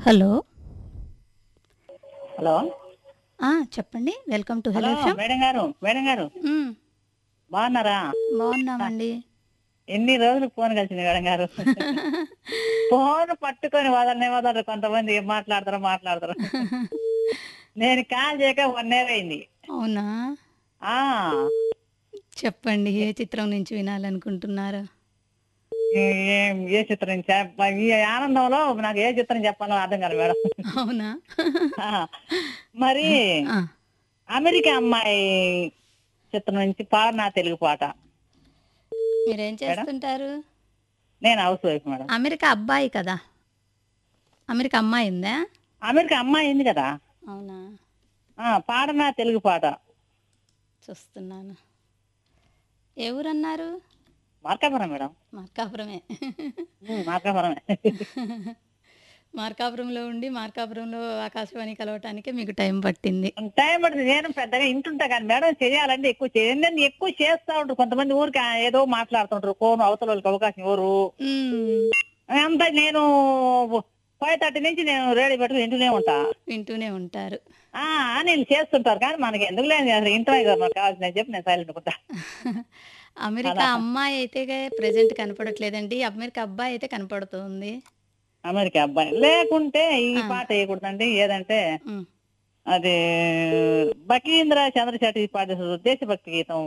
hello hello ఆ, చెప్పండి welcome to hello hello show madam గారు మేడం గారు మ్, బాగున్నారా బాగున్నామండి ఎన్ని రోజులకు ఫోన్ కలిసింది మేడం గారు ఫోన్ పట్టుకొని వదలనే వదలరు కొంతమంది ఏం మాట్లాడతారో మాట్లాడతారు నేను కాల్ చేయక వన్ ఇయర్ అయింది అవునా ఆ చెప్పండి ఏ చిత్రం నుంచి వినాలనుకుంటున్నారు ఏం ఏ చిత్రం చెప్ప ఈ ఆనందంలో నాకు ఏ చిత్రం చెప్పాలో అర్థం కాదు మేడం అవునా ఆ, మరి ఆ, అమెరికా అమ్మాయి చిత్రం నుంచి పాడు నా తెలుగు పాట మీరేం చేస్తుంటారు నేను హౌస్ వైఫ్ మేడం అమెరికా అబ్బాయి కదా అమెరికా అమ్మాయి ఉందా అమెరికా అమ్మాయి ఉంది కదా అవునా ఆ పాడనా తెలుగు పాట చూస్తున్నాను ఏ ఊరన్నారు మార్కాపురం మేడం మార్కాపురమే ఉమ్, మార్కాపురమే మార్కాపురంలో ఉండి మార్కాపురంలో ఆకాశవాణి కలవటానికే మీకు టైం పట్టింది టైం పడుతుంది నేను పెద్దగా ఇంటుంటా కానీ మేడం చేయాలంటే ఎక్కువ చేయండి ఎక్కువ చేస్తా ఉంటారు కొంతమంది ఊరికి ఆ ఏదో మాట్లాడుతుంటారు ఫోన్ అవతల వాళ్ళకి అవకాశం ఎవరు మ్, అంతా నేను ఫైవ్ థర్టీ నుంచి నేను రెడీ పెట్టుకుని ఇంటూనే ఉంటా వింటూనే ఉంటారు ఆ నేను చేస్తుంటారు కానీ మనకి ఎందుకు లేదు అసలు ఇంటనే కదా మనకు కావాల్సిందని చెప్పి నేను సైలెంట్ ఉంటా అమెరికా అమ్మాయి అయితే ప్రెసెంట్ కనపడట్లేదండి అమెరికా అబ్బాయి అయితే కనపడుతుంది అమెరికా అబ్బాయి లేకుంటే ఈ పాట వేయకూడదండి ఏదంటే ఉమ్, అది బకీంద్ర చంద్రశెట్టి పాట దేశభక్తి గీతం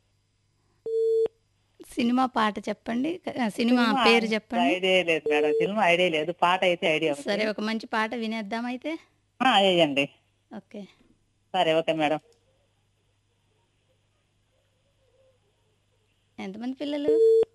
సినిమా పాట చెప్పండి క- సినిమా పేరు చెప్పండి ఐడియా లేదు మేడం సినిమా ఐడియా లేదు పాట అయితే ఐడియా ఉంది సరే ఒక మంచి పాట వినేద్దాం అయితే ఆ, వేయండి ఓకే సరే ఓకే మేడం ఎంతమంది పిల్లలు